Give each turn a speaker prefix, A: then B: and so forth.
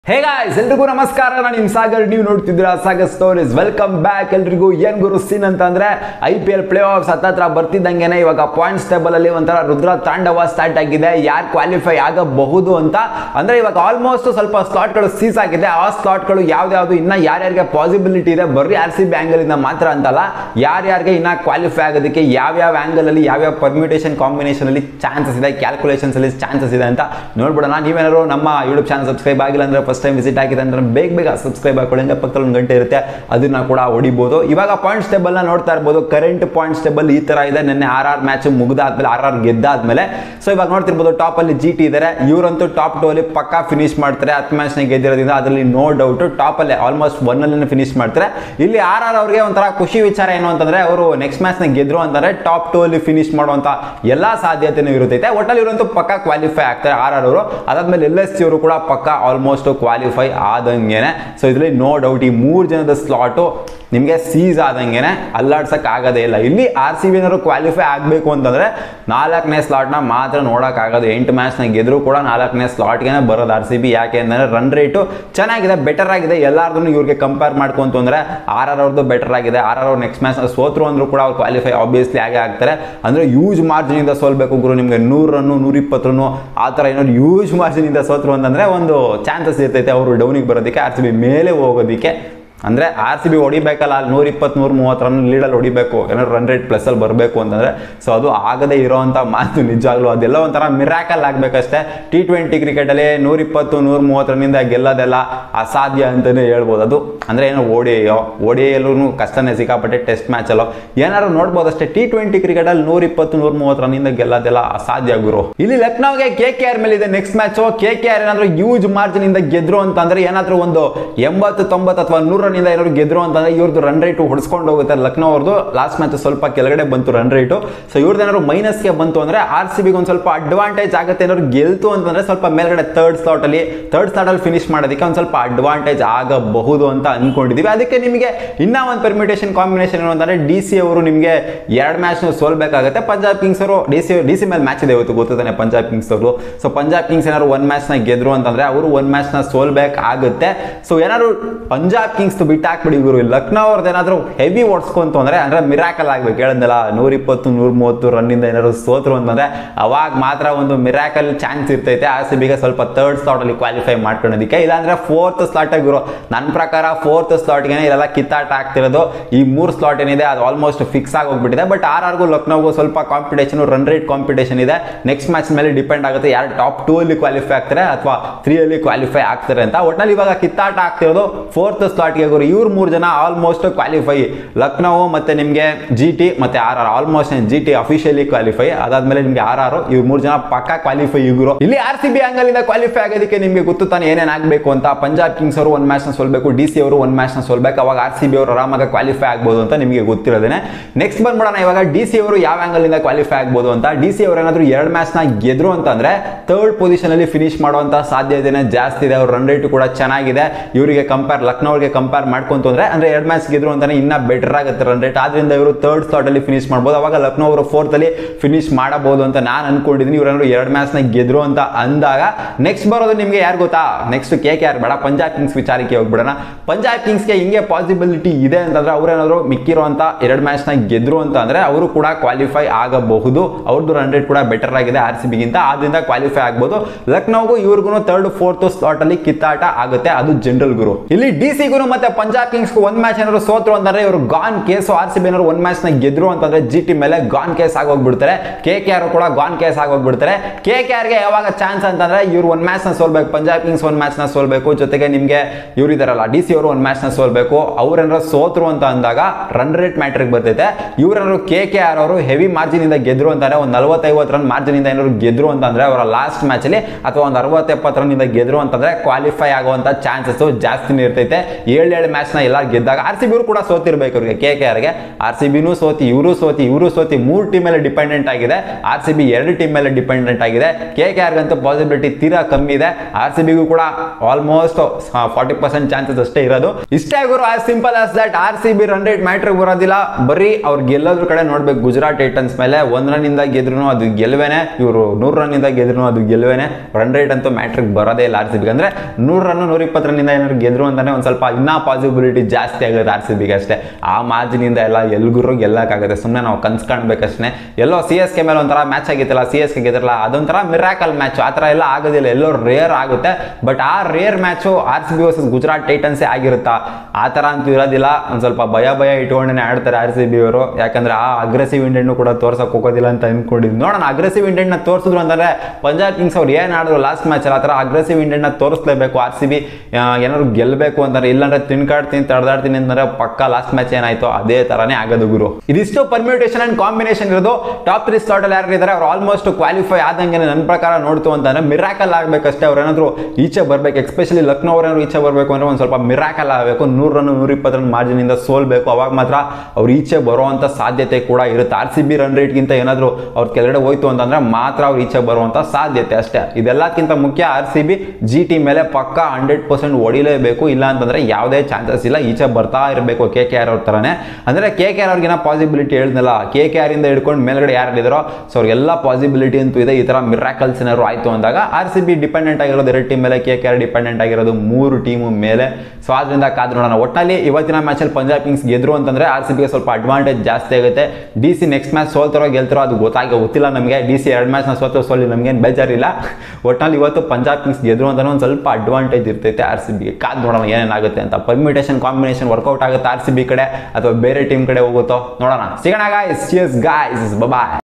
A: hey guys ಎಲ್ರಿಗೂ ನಮಸ್ಕಾರ ನಾನು ನಿಮ್ ಸಾಗರ್ ನೀವು ನೋಡ್ತಿದ್ದೀರಾ ಸಾಗರ್ ಸ್ಟೋರೀಸ್ ವೆಲ್ಕಮ್ ಬ್ಯಾಕ್ ಎಲ್ರಿಗೂ ಏನ್ ಗುರು ಸೀನ್ ಅಂತ ಅಂದ್ರೆ I P L playoffs ಹತ್ತತ್ರ ಬರ್ತಿದ್ದಂಗೆನೆ ಇವಾಗ ಪಾಯಿಂಟ್ಸ್ ಟೇಬಲ್ ಅಲ್ಲಿ ಒಂಥರ ರುದ್ರ ತಾಂಡವ ಸ್ಟಾರ್ಟ್ ಆಗಿದೆ ಯಾರು ಕ್ವಾಲಿಫೈ ಆಗಬಹುದು ಅಂತ ಅಂದ್ರೆ ಇವಾಗ ಆಲ್ಮೋಸ್ಟ್ ಸ್ವಲ್ಪ ಸ್ಲಾಟ್ಗಳು ಸೀಸ್ ಆಗಿದೆ ಆ ಸ್ಲಾಟ್ಗಳು ಯಾವ್ದಾವ್ದು ಇನ್ನ ಯಾರ್ಯಾರಿಗೆ ಪಾಸಿಬಿಲಿಟಿ ಇದೆ ಬರೀ ಆರ್ ಸಿ ಬಿ ಆಂಗಲ್ ಇಂದ ಮಾತ್ರ ಅಂತಲ್ಲ ಯಾರ್ಯಾರಿಗೆ ಇನ್ನ ಕ್ವಾಲಿಫೈ ಆಗೋದಕ್ಕೆ ಯಾವ್ಯಾವ ಆಂಗಲ್ ಅಲ್ಲಿ ಯಾವ್ಯಾವ ಪರ್ಮ್ಯೂಟೇಷನ್ ಕಾಂಬಿನೇಷನ್ ಅಲ್ಲಿ ಚಾನ್ಸಸ್ ಇದೆ ಕ್ಯಾಲ್ಕುಲೇಷನ್ಸ್ ಅಲ್ಲಿ ಚಾನ್ಸಸ್ ಇದೆ ಅಂತ ನೋಡ್ಬಿಡೋಣ ನೀವೇನಾದ್ರು ನಮ್ಮ ಯೂಟ್ಯೂಬ್ ಚಾನಲ್ ಸಬ್ಸ್ಕ್ರೈಬ್ ಆಗಿಲ್ಲ ಅಂದ್ರೆ ಫಸ್ಟ್ ಟೈಮ್ ವಿಸಿಟ್ ಆಗಿದೆ ಅಂದ್ರೆ ಬೇಗ ಬೇಗ ಸಬ್ಸ್ಕ್ರೈಬ್ ಹಾಕೊಳ್ಳಿ ಹಂಗೆ ಪಕ್ಕದಲ್ಲಿ ಒಂದು ಗಂಟೆ ಇರುತ್ತೆ ಅದನ್ನ ಕೂಡ ಹೊಡಿಬೋದು ಇವಾಗ ಪಾಯಿಂಟ್ಸ್ ಟೇಬಲ್ ನ ನೋಡ್ತಾ ಇರ್ಬೋದು ಕರೆಂಟ್ ಪಾಯಿಂಟ್ಸ್ ಟೇಬಲ್ ಈ ತರ ಇದೆ ನಿನ್ನೆ ಆರ್ ಆರ್ ಮ್ಯಾಚ್ ಮುಗ್ದಾದ್ಮೇಲೆ ಆರ್ ಆರ್ ಗೆದ್ದಾದ್ಮೇಲೆ ಸೊ ಇವಾಗ ನೋಡ್ತಿರ್ಬೋದು ಟಾಪ್ ಅಲ್ಲಿ ಜಿ ಟಿ ಇದಾರೆ ಇವರಂತೂ ಟಾಪ್ ಟೂ ಅಲ್ಲಿ ಪಕ್ಕಾ ಫಿನಿಶ್ ಮಾಡ್ತಾರೆ ಹತ್ತು ಮ್ಯಾಚ್ ನ ಗೆದ್ದಿರೋದ್ರಿಂದ ಅದರಲ್ಲಿ ನೋ ಡೌಟ್ ಟಾಪ್ ಅಲ್ಲೇ ಆಲ್ಮೋಸ್ಟ್ ಒನ್ ಅಲ್ಲಿ ಫಿನಿಶ್ ಮಾಡ್ತಾರೆ ಇಲ್ಲಿ ಆರ್ ಆರ್ ಅವ್ರಿಗೆ ಒಂಥರ ಖುಷಿ ವಿಚಾರ ಏನು ಅಂತಂದ್ರೆ ಅವರು ನೆಕ್ಸ್ಟ್ ಮ್ಯಾಚ್ ನ ಗೆದ್ರು ಅಂತಂದ್ರೆ ಟಾಪ್ ಟೂ ಅಲ್ಲಿ ಫಿನಿಶ್ ಮಾಡುವಂತ ಎಲ್ಲಾ ಸಾಧ್ಯತೆನೂ ಇರುತ್ತೈತೆ ಒಟ್ಟಲ್ಲಿ ಇವರಂತೂ ಪಕ್ಕಾ ಕ್ವಾಲಿಫೈ ಆಗ್ತಾರೆ ಆರ್ ಆರ್ ಅವರು ಅದಾದ್ಮೇಲೆ ಎಲ್ ಎಸ್ ಸಿ ಅವರು ಕೂಡ ಪಕ್ಕಾ ಆಲ್ಮೋಸ್ಟ್ ಕ್ವಾಲಿಫೈ ಆದಂಗೆನೆ ಸೊ ಇದರಲ್ಲಿ ನೋ ಡೌಟ್ ಈ ಮೂರು ಜನದ ಸ್ಲಾಟು ನಿಮಗೆ ಸೀಸ್ ಆದಂಗೆನೆ ಅಲ್ಲಾಡ್ಸಕ್ ಆಗೋದೇ ಇಲ್ಲ ಇಲ್ಲಿ ಆರ್ ಸಿ ಬಿನವರು ಕ್ವಾಲಿಫೈ ಆಗಬೇಕು ಅಂತಂದ್ರೆ ನಾಲ್ಕನೇ ಸ್ಲಾಟ್ನ ಮಾತ್ರ ನೋಡೋಕ್ಕಾಗೋದು ಎಂಟು ಮ್ಯಾಚ್ನ ಗೆದ್ರು ಕೂಡ ನಾಲ್ಕನೇ ಸ್ಲಾಟ್ಗೆ ಬರೋದು ಆರ್ ಸಿ ಬಿ ಯಾಕೆ ಅಂತಂದ್ರೆ ರನ್ ರೇಟು ಚೆನ್ನಾಗಿದೆ ಬೆಟರ್ ಆಗಿದೆ ಎಲ್ಲಾರ್ದು ಇವ್ರಿಗೆ ಕಂಪೇರ್ ಮಾಡ್ಕೊಂತು ಅಂದ್ರೆ ಆರ್ ಆರ್ ಅವ್ರದ್ದು ಬೆಟರ್ ಆಗಿದೆ ಆರ್ ಆರ್ ಅವ್ರು ನೆಕ್ಸ್ಟ್ ಮ್ಯಾಚ್ ಸೋತ್ರು ಅಂದ್ರೂ ಕೂಡ ಅವ್ರು ಕ್ವಾಲಿಫೈ ಆಬ್ವಿಯಸ್ಲಿ ಆಗೇ ಆಗ್ತಾರೆ ಅಂದ್ರೆ ಯೂಸ್ ಮಾರ್ಜಿನ್ ಇಂದ ಸೋಲ್ಬೇಕು ಗುರು ನಿಮಗೆ ನೂರು ರನ್ನು ನೂರ ಇಪ್ಪತ್ತು ರನ್ನು ಆ ಥರ ಏನಾದ್ರು ಯೂಸ್ ಮಾರ್ಜಿನ್ ಇಂದ ಸೋತ್ರು ಅಂತಂದ್ರೆ ಒಂದು ಚಾನ್ಸಸ್ ಇರ್ತೈತೆ ಅವರು ಡೌನಿಗೆ ಬರೋದಕ್ಕೆ ಆರ್ ಸಿ ಬಿ ಮೇಲೆ ಹೋಗೋದಕ್ಕೆ ಅಂದರೆ ಆರ್ ಸಿ ಬಿ ಹೊಡಿಬೇಕಲ್ಲ ಅಲ್ಲಿ ನೂರ ಇಪ್ಪತ್ತು ನೂರ ಮೂವತ್ತು ರನ್ ಲೀಡಲ್ಲಿ ಹೊಡಿಬೇಕು ಏನಾದ್ರು ರನ್ ರೇಟ್ ಪ್ಲಸ್ಸಲ್ಲಿ ಬರಬೇಕು ಅಂತಂದರೆ ಸೊ ಅದು ಆಗದೇ ಇರೋವಂಥ ಮಾತು ನಿಜವಾಗ್ಲೂ ಅದೆಲ್ಲ ಒಂಥರ ಮಿರಾಕಲ್ ಆಗಬೇಕಷ್ಟೇ ಟಿ ಟ್ವೆಂಟಿ ಕ್ರಿಕೆಟಲ್ಲಿ ನೂರ ಇಪ್ಪತ್ತು ನೂರ ಮೂವತ್ತು ರನ್ನಿಂದ ಗೆಲ್ಲೋದೆಲ್ಲ ಅಸಾಧ್ಯ ಅಂತಲೇ ಹೇಳ್ಬೋದು ಅದು ಅಂದರೆ ಏನೋ ಓಡಿಯೋ ಓಡಿಯಲ್ಲೂ ಕಷ್ಟನೇ ಸಿಕ್ಕಾಪಟ್ಟೆ ಟೆಸ್ಟ್ ಮ್ಯಾಚಲ್ಲೋ ಏನಾದ್ರು ನೋಡ್ಬೋದು ಅಷ್ಟೇ ಟಿ ಟ್ವೆಂಟಿ ಕ್ರಿಕೆಟಲ್ಲಿ ನೂರ ಇಪ್ಪತ್ತು ನೂರ ಮೂವತ್ತು ರನ್ನಿಂದ ಗೆಲ್ಲೋದೆಲ್ಲ ಅಸಾಧ್ಯ ಗುರು ಇಲ್ಲಿ ಲಕ್ನೋಗೆ ಕೆ ಕೆ ಆರ್ ಮೇಲೆ ಇದೆ next match K K R ಏನಾದರೂ ಯೂಸ್ ಮಾರ್ಜಿನ್ ಇಂದ ಗೆದ್ರು ಅಂತಂದ್ರೆ ಏನಾದರೂ ಒಂದು ಎಂಬತ್ತು ತೊಂಬತ್ತು ಅಥವಾ ನೂರು ರನ್ನಿಂದ ಏನಾದ್ರು ಗೆದ್ರು ಅಂತಂದ್ರೆ ಇವ್ರದ್ದು ರನ್ ರೇಟು ಹೊಡ್ಸ್ಕೊಂಡು ಹೋಗುತ್ತೆ ಲಕ್ನೋ ಅವ್ರದ್ದು ಲಾಸ್ಟ್ ಮ್ಯಾಚ್ ಸ್ವಲ್ಪ ಕೆಳಗಡೆ ಬಂತು ರನ್ ರೇಟು ಸೊ ಇವ್ರದ್ದು ಏನಾದ್ರು ಮೈನಸ್ಗೆ ಬಂತು ಅಂದ್ರೆ ಆರ್ ಸಿ ಬಿಗೆ ಒಂದು ಸ್ವಲ್ಪ ಅಡ್ವಾಂಟೇಜ್ ಆಗುತ್ತೆ ಏನಾದ್ರು ಗೆಲ್ತು ಅಂತಂದ್ರೆ ಸ್ವಲ್ಪ ಮೇಲ್ಗಡೆ ಥರ್ಡ್ ಸ್ಲಾಟ್ ಅಲ್ಲಿ ಥರ್ಡ್ ಸ್ಲಾಟ್ ಅಲ್ಲಿ ಫಿನಿಶ್ ಮಾಡೋದಕ್ಕೆ ಒಂದು ಸ್ವಲ್ಪ ಅಡ್ವಾಂಟೇಜ್ ಆಗಬಹುದು ಅಂತ ಅನ್ಕೊಂಡಿದೀವಿ ಅದಕ್ಕೆ ನಿಮಗೆ ಇನ್ನ ಒಂದು ಪರ್ಮಿಟೇಷನ್ ಕಾಂಬಿನೇಷನ್ ಏನು ಅಂತಂದ್ರೆ ಡಿ ಸಿ ಅವರು ನಿಮಗೆ ಎರಡು ಮ್ಯಾಚ್ ಸೋಲ್ಬೇಕಾಗುತ್ತೆ ಪಂಜಾಬ್ ಕಿಂಗ್ಸ್ ಅವರು ಡಿ ಸಿ ಡಿ ಸಿ ಮೇಲೆ ಮ್ಯಾಚ್ ಇದೆ ಇವತ್ತು ಗೊತ್ತಾನೆ ಪಂಜಾಬ್ ಕಿಂಗ್ಸ್ ಅವರು ಸೊ ಪಂಜಾಬ್ ಕಿಂಗ್ಸ್ ಏನಾದ್ರು ಒಂದು ಮ್ಯಾಚ್ ನ ಗೆದ್ರು ಅಂತಂದ್ರೆ ಅವರು ಒಂದು ಮ್ಯಾಚ್ ನ ಸೋಲ್ಬೇಕಾಗುತ್ತೆ ಸೊ ಏನಾದ್ರು ಪಂಜಾಬ್ ಕಿಂಗ್ಸ್ ಬಿಟ್ಟು ಹಾಕ್ಬಿಡಿ ಇವರು ಲಕ್ನೋ ಅವ್ರದ್ದು ಏನಾದ್ರು ಹೆವಿ ಓಡಿಸ್ಕೊಂತು ಅಂದ್ರೆ ಅಂದ್ರೆ ಮಿರಾಕಲ್ ಆಗ್ಬೇಕು ಹೇಳಿದ್ನಲ್ಲ ನೂರ ಇಪ್ಪತ್ತು ನೂರ ಮೂವತ್ತು ರನ್ನಿಂದ ಏನಾದ್ರು ಸೋತ್ರು ಅಂತಂದ್ರೆ ಅವಾಗ ಮಾತ್ರ ಒಂದು ಮಿರಾಕಲ್ ಚಾನ್ಸ್ ಇರ್ತೈತೆ ಆರ್ ಸಿ ಬಿಗೆ ಸ್ವಲ್ಪ ಥರ್ಡ್ ಸ್ಲಾಟ್ ಅಲ್ಲಿ ಕ್ವಾಲಿಫೈ ಮಾಡ್ಕೊಳ್ಳೋದಕ್ಕೆ ಇಲ್ಲಾಂದ್ರೆ ಫೋರ್ತ್ ಸ್ಲಾಟ್ ಆಗಿರೋ ನನ್ನ ಪ್ರಕಾರ ಫೋರ್ತ್ ಸ್ಲಾಟ್ಗೆ ಇಲ್ಲೆಲ್ಲ ಕಿತ್ತಾಟ ಆಗ್ತಿರೋದು ಈ ಮೂರು ಸ್ಲಾಟ್ ಏನಿದೆ ಅದು ಆಲ್ಮೋಸ್ಟ್ ಫಿಕ್ಸ್ ಆಗಿ ಹೋಗ್ಬಿಟ್ಟಿದೆ ಬಟ್ ಆರ್ ಆರ್ಗೂ ಲಕ್ನೋಗೂ ಸ್ವಲ್ಪ ಕಾಂಪಿಟೇಷನ್ ರನ್ ರೇಟ್ ಕಾಂಪಿಟೇಷನ್ ಇದೆ ನೆಕ್ಸ್ಟ್ ಮ್ಯಾಚ್ ಮೇಲೆ ಡಿಪೆಂಡ್ ಆಗುತ್ತೆ ಯಾರು ಟಾಪ್ ಟೂ ಅಲ್ಲಿ ಕ್ವಾಲಿಫೈ ಆಗ್ತಾರೆ ಅಥವಾ ತ್ರೀ ಅಲ್ಲಿ ಕ್ವಾಲಿಫೈ ಆಗ್ತಾರೆ ಅಂತ ಒಟ್ನಲ್ಲಿ ಇವಾಗ ಕಿತ್ತಾಟ ಆಗ್ತಿರೋದು ಫೋರ್ತ್ ಸ್ಲಾಟ್ಗೆ ಗುರು ಇವ್ರು ಮೂರು ಜನ ಆಲ್ಮೋಸ್ಟ್ ಕ್ವಾಲಿಫೈ ಲಕ್ನೋ ಮತ್ತೆ ನಿಮಗೆ ಜಿ ಟಿ ಮತ್ತೆ R R almost G T officially qualify ಅದಾದ್ಮೇಲೆ ನಿಮಗೆ ಆರ್ ಆರ್ ಇವ್ರು ಮೂರು ಜನ ಪಕ್ಕಾ ಕ್ವಾಲಿಫೈ ಇವರು ಇಲ್ಲಿ ಆರ್ ಸಿ ಬಿ ಆಂಗಲ್ ಇಂದ ಕ್ವಾಲಿಫೈ ಆಗೋದಕ್ಕೆ ನಿಮಗೆ ಗೊತ್ತು ತಾನೆ ಏನೇನ್ ಆಗ್ಬೇಕು ಅಂತ ಪಂಜಾಬ್ ಕಿಂಗ್ಸ್ ಅವರು ಒಂದು ಮ್ಯಾಚ್ ನ ಸೋಲ್ಬೇಕು ಡಿ ಸಿ ಅವರು ಒಂದು ಮ್ಯಾಚ್ ನ ಸೋಲ್ಬೇಕು ಅವಾಗ ಆರ್ ಸಿ ಬಿ ಅವರು ಆರಾಮಾಗಿ ಕ್ವಾಲಿಫೈ ಆಗ್ಬೋದು ಅಂತ ನಿಮಗೆ ಗೊತ್ತಿರೋದೇನೆ ನೆಕ್ಸ್ಟ್ ಬಂದ್ಬಿಡೋಣ ಇವಾಗ ಡಿ ಸಿ ಅವರು ಯಾವ ಆಂಗಲ್ ಇಂದ ಕ್ವಾಲಿಫೈ ಆಗ್ಬೋದು ಅಂತ ಡಿ ಸಿ ಅವರು ಏನಾದ್ರು ಎರಡು ಮ್ಯಾಚ್ ನ ಗೆದ್ರು ಅಂತಂದ್ರೆ ಥರ್ಡ್ ಪೊಸಿಷನ್ ಅಲ್ಲಿ ಫಿನಿಶ್ ಮಾಡುವಂತ ಸಾಧ್ಯತೆನೆ ಜಾಸ್ತಿ ಇದೆ ಅವ್ರ ರನ್ ರೇಟ್ ಕೂಡ ಚೆನ್ನಾಗಿದೆ ಇವರಿಗೆ ಕಂಪೇರ್ ಲಕ್ನೋ ಅವ್ರಿಗೆ ಕಂಪೇರ್ ಮಾಡ್ಕೊಂತು ಅಂದ್ರೆ ಅಂದ್ರೆ ಎರಡು ಮ್ಯಾಚ್ ಗೆದ್ರು ಅಂತಾನೆ ಇನ್ನ ಬೆಟರ್ ಆಗುತ್ತೆ ರನ್ ರೇಟ್ ಆದ್ರಿಂದ ಇವರು ಥರ್ಡ್ ಸ್ಲಾಟ್ ಅಲ್ಲಿ ಫಿನಿಶ್ ಮಾಡ್ಬೋದು ಅವಾಗ ಲಕ್ನೋ ಅವರು ಫೋರ್ತ್ ಅಲ್ಲಿ ಫಿನಿಶ್ ಮಾಡಬಹುದು ಅಂತ ನಾನು ಅನ್ಕೊಂಡಿದ್ದೀನಿ ಇವ್ರೇನಾದ್ರು ಎರಡು ಮ್ಯಾಚ್ ನ ಗೆದ್ರು ಅಂತ ಅಂದಾಗ ನೆಕ್ಸ್ಟ್ ಬರೋದು ನಿಮಗೆ ಯಾರು ಗೊತ್ತಾ ನೆಕ್ಸ್ಟ್ ಕೆ ಕೆ ಆರ್ ಬೇಡ ಪಂಜಾಬ್ ಕಿಂಗ್ಸ್ ವಿಚಾರಕ್ಕೆ ಹೋಗ್ಬಿಡೋಣ ಪಂಜಾಬ್ ಕಿಂಗ್ಸ್ಗೆ ಹಿಂಗೆ ಪಾಸಿಬಿಲಿಟಿ ಇದೆ ಅಂತಂದ್ರೆ ಅವ್ರೇನಾದ್ರು ಮಿಕ್ಕಿರುವಂತ ಎರಡು ಮ್ಯಾಚ್ ನ ಗೆದ್ರು ಅಂತ ಅಂದ್ರೆ ಅವರು ಕೂಡ ಕ್ವಾಲಿಫೈ ಆಗಬಹುದು ಅವ್ರದ್ದು ರನ್ ರೇಟ್ ಕೂಡ ಬೆಟರ್ ಆಗಿದೆ ಆರ್ ಸಿ ಬಿಗಿಂತ ಆದ್ರಿಂದ ಕ್ವಾಲಿಫೈ ಆಗ್ಬೋದು ಲಕ್ನೋಗೂ ಇವ್ರಿಗೂ ಥರ್ಡ್ ಫೋರ್ತ್ ಸ್ಲಾಟ್ ಅಲ್ಲಿ ಕಿತ್ತಾಟ ಆಗುತ್ತೆ ಅದು ಜನರಲ್ ಗುರು ಇಲ್ಲಿ ಡಿ ಸಿಗೂ ಮತ್ತೆ ಪಂಜಾಬ್ ಕಿಂಗ್ಸ್ ಒಂದ್ ಮ್ಯಾಚ್ ಏನಾದ್ರು ಸೋತ್ರು ಅಂತಂದ್ರೆ ಇವರು gone case R C B ಏನಾದ್ರು ಒಂದ್ ಮ್ಯಾಚ್ ನ ಗೆದ್ರು ಅಂತಂದ್ರೆ ಜಿ ಟಿ ಮೇಲೆ ಗಾನ್ ಕೇಸ್ ಆಗೋಗ್ಬಿಡ್ತಾರೆ ಕೆ ಕೆ ಆರ್ ಕೂಡ ಗಾನ್ ಕೇಸ್ ಆಗೋಗ್ಬಿಡ್ತಾರೆ ಕೆ ಕೆ ಆರ್ಗೆ ಯಾವಾಗ ಚಾನ್ಸ್ ಅಂತಂದ್ರೆ ಇವ್ರು ಒಂದ್ ಮ್ಯಾಚ್ ನ ಸೋಲ್ಬೇಕು ಪಂಜಾಬ್ ಕಿಂಗ್ಸ್ ಒಂದ್ ಮ್ಯಾಚ್ ನ ಸೋಲ್ಬೇಕು ಜೊತೆಗೆ ನಿಮ್ಗೆ ಇವ್ರು ಇದಾರಲ್ಲ ಡಿ ಸಿ ಅವರು ಒಂದ್ ಮ್ಯಾಚ್ ನ ಸೋಲ್ಬೇಕು ಅವ್ರೇನಾದ್ರು ಸೋತ್ರು ಅಂತ ಅಂದಾಗ ರನ್ ರೇಟ್ ಮ್ಯಾಟ್ರಿಗೆ ಬರ್ತೈತೆ ಇವ್ರೇನಾದ್ರು ಕೆ ಕೆ ಆರ್ ಅವರು ಹೆವಿ ಮಾರ್ಜಿನ್ ಇಂದ ಗೆದ್ರು ಅಂತಾರೆ ಒಂದು ನಲವತ್ತೈವತ್ತು ರನ್ ಮಾರ್ಜಿನ್ ಇಂದ ಏನಾದ್ರು ಗೆದ್ರು ಅಂತಂದ್ರೆ ಅವರ ಲಾಸ್ಟ್ ಮ್ಯಾಚ್ ಅಲ್ಲಿ ಅಥವಾ ಒಂದು ಅರವತ್ತು ಎಪ್ಪತ್ತು ರನ್ ಇಂದ ಗೆದ್ರು ಅಂತಂದ್ರೆ ಕ್ವಾಲಿಫೈ ಆಗುವಂತ ಚಾನ್ಸಸ್ ಜಾಸ್ತಿನೇ ಇರ್ತೈತೆ ಏಳು ಏಳೇಳು ಮ್ಯಾಚ್ನ ಎಲ್ಲ ಗೆದ್ದಾಗ ಆರ್ ಸಿ ಬಿ ಕೂಡ ಸೋತಿರ್ಬೇಕು ಇವ್ರಿಗೆ ಕೆ ಕೆ ಆರ್ಗೆ ಆರ್ ಸಿ ಬಿನೂ ಸೋತಿ ಇವರು ಸೋತಿ ಇವರು ಸೋತಿ ಮೂರು ಟೀಮ್ ಮೇಲೆ ಡಿಪೆಂಡೆಂಟ್ ಆಗಿದೆ ಆರ್ ಸಿ ಬಿ ಎರಡು ಟೀಮ್ ಮೇಲೆ ಡಿಪೆಂಡೆಂಟ್ ಆಗಿದೆ ಕೆ ಕೆ ಆರ್ಗಂತೂ ಪಾಸಿಬಿಲಿಟಿ ತೀರಾ ಕಮ್ಮಿ ಇದೆ ಆರ್ ಸಿ ಬಿಗೂ ಕೂಡ ಆಲ್ಮೋಸ್ಟ್ ಫಾರ್ಟಿ ಪರ್ಸೆಂಟ್ ಚಾನ್ಸಸ್ ಅಷ್ಟೇ ಇರೋದು ಇಷ್ಟೇ ಗುರು as simple as that R C B run rate ಮ್ಯಾಟ್ರಿಗೆ ಬರೋದಿಲ್ಲ ಬರೀ ಅವ್ರು ಗೆಲ್ಲೋದ್ರ ಕಡೆ ನೋಡ್ಬೇಕು ಗುಜರಾತ್ ಟೈಟನ್ಸ್ ಮೇಲೆ ಒಂದ್ ರನ್ ಇಂದ ಗೆದ್ರು ಅದು ಗೆಲ್ವೇನೆ ಇವರು ನೂರು ರನ್ ಇಂದ ಗೆದ್ರು ಅದು ಗೆಲ್ವೇನೆ ರನ್ ರೇಟ್ ಅಂತೂ ಮ್ಯಾಟ್ರಿಗೆ ಬರೋದೇ ಇಲ್ಲ ಆರ್ ಸಿ ಬಿಗೆ ಅಂದ್ರೆ ನೂರು ರನ್ ನೂರ ಇಪ್ಪತ್ತು ರನ್ನಿಂದ ಏನಾದ್ರು ಗೆದ್ರು ಅಂತಾನೆ ಒಂದ್ ಸ್ವಲ್ಪ ಇನ್ನೂ ಪಾಸಿಬಿಲಿಟಿ ಜಾಸ್ತಿ ಆಗುತ್ತೆ ಆರ್ ಸಿ ಬಿಗೆ ಅಷ್ಟೇ ಆ ಮಾರ್ಜಿನಿಂದ ಎಲ್ಲ ಎಲ್ಗುರು ಗೆಲ್ಲಕ್ಕಾಗುತ್ತೆ ಸುಮ್ಮನೆ ನಾವು ಕನ್ಸ್ ಕಾಣ್ಬೇಕಷ್ಟೇ ಎಲ್ಲೋ ಸಿ ಎಸ್ ಕೆ ಮೇಲೆ ಒಂಥರ ಮ್ಯಾಚ್ ಆಗಿತ್ತಲ್ಲ ಸಿ ಎಸ್ ಕೆ ಗೆದ್ರಲ್ಲ ಅದೊಂಥರ ಮಿರಾಕಲ್ ಮ್ಯಾಚ್ ಆ ಥರ ಎಲ್ಲ ಆಗೋದಿಲ್ಲ ಎಲ್ಲೋ ರೇರ್ ಆಗುತ್ತೆ ಬಟ್ ಆ rare match R C B versus Gujarat ಟೈಟನ್ಸೇ ಆಗಿರುತ್ತಾ ಆ ಥರ ಅಂತೂ ಇರೋದಿಲ್ಲ ಒಂದು ಸ್ವಲ್ಪ ಭಯ ಭಯ ಇಟ್ಕೊಂಡೇ ಆಡ್ತಾರೆ ಆರ್ ಸಿ ಬಿ ಅವರು ಯಾಕಂದ್ರೆ ಆ ಅಗ್ರೆಸಿವ್ ಇಂಟೆಂಟ್ ಕೂಡ ತೋರ್ಸಕ್ ಹೋಗೋದಿಲ್ಲ ಅಂತ ಅನ್ಕೊಂಡಿದ್ದು ನೋಡೋಣ ಅಗ್ರೆಸಿವ್ ಇಂಟೆಂಟ್ ನ ತೋರಿಸಿದ್ರು ಅಂತಂದ್ರೆ ಪಂಜಾಬ್ ಕಿಂಗ್ಸ್ ಅವ್ರು ಏನ್ ಆಡಿದ್ರು ಲಾಸ್ಟ್ ಮ್ಯಾಚ್ ಆ ಥರ ಅಗ್ರೆಸಿವ್ ಇಂಟೆಂಟ್ ನ ತೋರಿಸ್ಲೇಬೇಕು ಆರ್ ಸಿ ಬಿ ಏನಾದ್ರು ಗೆಲ್ಲಬೇಕು ಅಂತಾರೆ ಇಲ್ಲಾಂದ್ರೆ ತಿನ್ಕಾಡ್ತೀನಿ ತಡೆದಾಡ್ತೀನಿ ಅಂತಂದ್ರೆ ಪಕ್ಕ ಲಾಸ್ಟ್ ಮ್ಯಾಚ್ ಏನಾಯ್ತು ಅದೇ ತರಾನೇ ಆಗೋದು ಗುರು ಇದಿಷ್ಟು ಪರ್ಮ್ಯೂಟೇಷನ್ ಅಂಡ್ ಕಾಂಬಿನೇಷನ್ ಇರೋದು ಟಾಪ್ ತ್ರೀ ಸ್ಲಾಟ್ ಅಲ್ಲಿ ಯಾರು ಇದ್ದಾರೆ ಅವ್ರು ಆಲ್ಮೋಸ್ಟ್ ಕ್ವಾಲಿಫೈ ಆದಂಗೆ ನನ್ನ ಪ್ರಕಾರ ನೋಡ್ತು ಅಂತಂದ್ರೆ ಮಿರಾಕಲ್ ಆಗ್ಬೇಕಷ್ಟೇ ಅವ್ರು ಏನಾದ್ರು ಈಚೆ ಬರ್ಬೇಕು ಎಸ್ಪೆಷಲಿ ಲಕ್ನೋ ಅವ್ರೇನಾದ್ರು ಈಚೆ ಬರಬೇಕು ಅಂದ್ರೆ ಒಂದು ಸ್ವಲ್ಪ ಮಿರಾಕಲ್ ಆಗಬೇಕು ನೂರು ರನ್ ನೂರ ಇಪ್ಪತ್ತು ರನ್ ಮಾರ್ಜಿನ್ ಇಂದ ಸೋಲ್ಬೇಕು ಅವಾಗ ಮಾತ್ರ ಅವ್ರು ಈಚೆ ಬರುವಂತ ಸಾಧ್ಯತೆ ಕೂಡ ಇರುತ್ತೆ ಆರ್ ಸಿ ಬಿ ರನ್ ರೇಟ್ಗಿಂತ ಏನಾದ್ರು ಅವ್ರ ಕೆಳಗಡೆ ಹೋಯ್ತು ಅಂತಂದ್ರೆ ಮಾತ್ರ ಅವ್ರು ಈಚೆ ಬರುವಂತ ಸಾಧ್ಯತೆ ಅಷ್ಟೇ ಇದೆಲ್ಲಕ್ಕಿಂತ ಮುಖ್ಯ R C B G T ಮೇಲೆ ಪಕ್ಕ ಹಂಡ್ರೆಡ್ ಪರ್ಸೆಂಟ್ ಹೊಡಿಲೇಬೇಕು ಇಲ್ಲ ಅಂತಂದ್ರೆ ಯಾವುದೇ ಚಾನ್ಸಸ್ ಇಲ್ಲ ಈಚೆ ಬರ್ತಾ ಇರಬೇಕು ಕೆ ಕೆ ಆರ್ ಅವ್ರ ತರನೇ ಅಂದ್ರೆ ಕೆ ಕೆ ಆರ್ ಅವ್ರಿಗಿನ ಪಾಸಿಬಿಲಿಟಿ ಹೇಳಿದ್ನಲ್ಲ ಕೆ ಕೆ ಆರ್ ಇಂದ ಹಿಡ್ಕೊಂಡು ಮೇಲ್ಗಡೆ ಯಾರು ಇದ್ದಾರೋ ಸೊ ಅವ್ರಿಗೆಲ್ಲ ಪಾಸಿಬಿಲಿಟಿ ಅಂತೂ ಇದೆ ಈ ತರ ಮಿರಾಕಲ್ಸ್ ಏನಾದ್ರು ಆಯ್ತು ಅಂದಾಗ ಆರ್ ಸಿ ಬಿ ಡಿಪೆಂಡೆಂಟ್ ಆಗಿರೋದು ಎರಡು ಟೀಮ್ ಮೇಲೆ ಕೆ ಕೆ ಆರ್ ಡಿಪೆಂಡೆಂಟ್ ಆಗಿರೋದು ಮೂರು ಟೀಮು ಮೇಲೆ ಸೊ ಆದ್ರಿಂದ ಕಾದ್ ನೋಡೋಣ ಒಟ್ಟಲ್ಲಿ ಇವತ್ತಿನ ಮ್ಯಾಚಲ್ಲಿ ಪಂಜಾಬ್ ಕಿಂಗ್ಸ್ ಗೆದ್ರು ಅಂತಂದ್ರೆ ಆರ್ ಸಿ ಬಿಗೆ ಸ್ವಲ್ಪ ಅಡ್ವಾಂಟೇಜ್ ಜಾಸ್ತಿ ಆಗುತ್ತೆ ಡಿ ಸಿ ನೆಕ್ಸ್ಟ್ ಮ್ಯಾಚ್ ಸೋಲ್ತಾರೋ ಗೆಲ್ತಾರೋ ಅದು ಗೊತ್ತಾಗಿ ಗೊತ್ತಿಲ್ಲ ನಮಗೆ ಡಿ ಸಿ ಎರಡು ಮ್ಯಾಚ್ನ ಸೋತೋ ಸೋಲಿ ನಮಗೆ ಬೇಜಾರಿಲ್ಲ ಒಟ್ಟಲ್ಲಿ ಇವತ್ತು ಪಂಜಾಬ್ ಕಿಂಗ್ಸ್ ಗೆದ್ರು ಅಂತ ಒಂದು ಸ್ವಲ್ಪ ಅಡ್ವಾಂಟೇಜ್ ಇರ್ತೈತೆ ಆರ್ ಸಿ ಬಿಗೆ ಕಾದ್ ನೋಡೋಣ ಏನೇನಾಗುತ್ತೆ ಅಂತ ಪರ್ಮಿಟೇಷನ್ ಕಾಂಬಿನೇಷನ್ ವರ್ಕೌಟ್ ಆಗುತ್ತೆ ಆರ್ ಸಿ ಬಿ ಕಡೆ ಅಥವಾ ಬೇರೆ ಟೀಮ್ ಕಡೆ ಹೋಗುತ್ತೋ ನೋಡೋಣ ಸಿಗೋಣ ಗಾಯ್ಸ್ ಗಾಯ್ಸ್ ಬಾಯ್